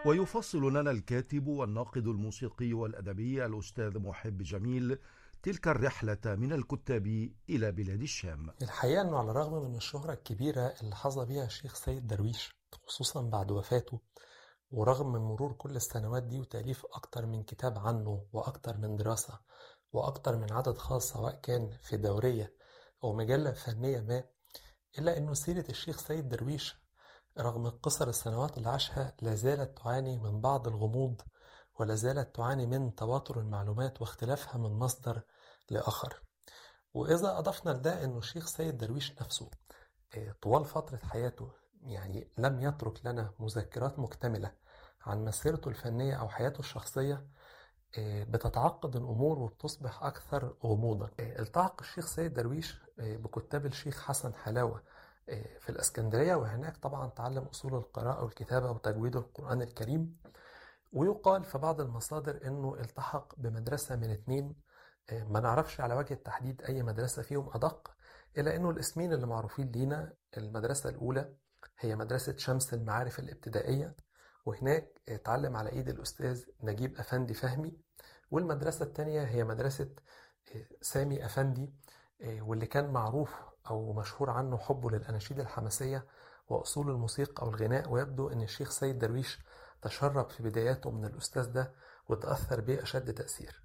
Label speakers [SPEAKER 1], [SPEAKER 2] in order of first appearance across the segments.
[SPEAKER 1] ويفصل لنا الكاتب والناقد الموسيقي والأدبي الأستاذ محب جميل تلك الرحلة من الكتاب إلى بلاد الشام
[SPEAKER 2] الحقيقة أنه على الرغم من الشهرة الكبيرة اللي حظى بها الشيخ سيد درويش خصوصا بعد وفاته ورغم من مرور كل السنوات دي وتأليف أكتر من كتاب عنه وأكتر من دراسة وأكتر من عدد خاص سواء كان في دورية أو مجلة فنية ما إلا أنه سيرة الشيخ سيد درويش رغم قصر السنوات اللي عاشها لازالت تعاني من بعض الغموض ولا زالت تعاني من تواتر المعلومات واختلافها من مصدر لآخر وإذا أضفنا لده أنه الشيخ سيد درويش نفسه طوال فترة حياته يعني لم يترك لنا مذكرات مكتملة عن مسيرته الفنية أو حياته الشخصية بتتعقد الأمور وبتصبح أكثر غموضا التحق الشيخ سيد درويش بكتاب الشيخ حسن حلاوة في الإسكندرية وهناك طبعا تعلم أصول القراءة والكتابة وتجويد القرآن الكريم ويقال في بعض المصادر أنه التحق بمدرسة من اتنين ما نعرفش على وجه التحديد أي مدرسة فيهم أدق إلا أنه الاسمين اللي معروفين لينا المدرسة الأولى هي مدرسة شمس المعارف الابتدائية وهناك اتعلم على ايد الاستاذ نجيب افندي فهمي والمدرسة الثانية هي مدرسة سامي افندي واللي كان معروف او مشهور عنه حبه للاناشيد الحماسية واصول الموسيقى او الغناء ويبدو ان الشيخ سيد درويش تشرب في بداياته من الاستاذ ده وتأثر به اشد تأثير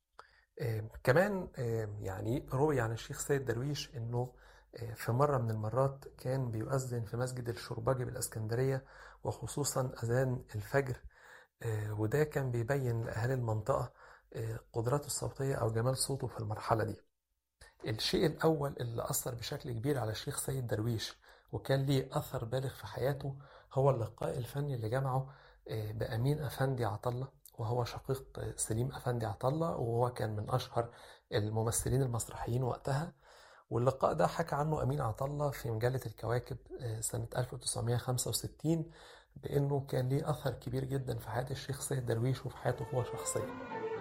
[SPEAKER 2] كمان يعني روي عن الشيخ سيد درويش انه في مرة من المرات كان بيؤذن في مسجد الشرباجي بالإسكندرية وخصوصا أذان الفجر وده كان بيبين لأهالي المنطقة قدراته الصوتية أو جمال صوته في المرحلة دي الشيء الأول اللي أثر بشكل كبير على الشيخ سيد درويش وكان ليه أثر بالغ في حياته هو اللقاء الفني اللي جمعه بأمين أفندي عطلة وهو شقيق سليم أفندي عطلة وهو كان من أشهر الممثلين المسرحيين وقتها واللقاء ده حكى عنه أمين عطلة في مجلة الكواكب سنة 1965 بأنه كان ليه أثر كبير جدا في حياة الشيخ سيد درويش وفي حياته هو شخصيا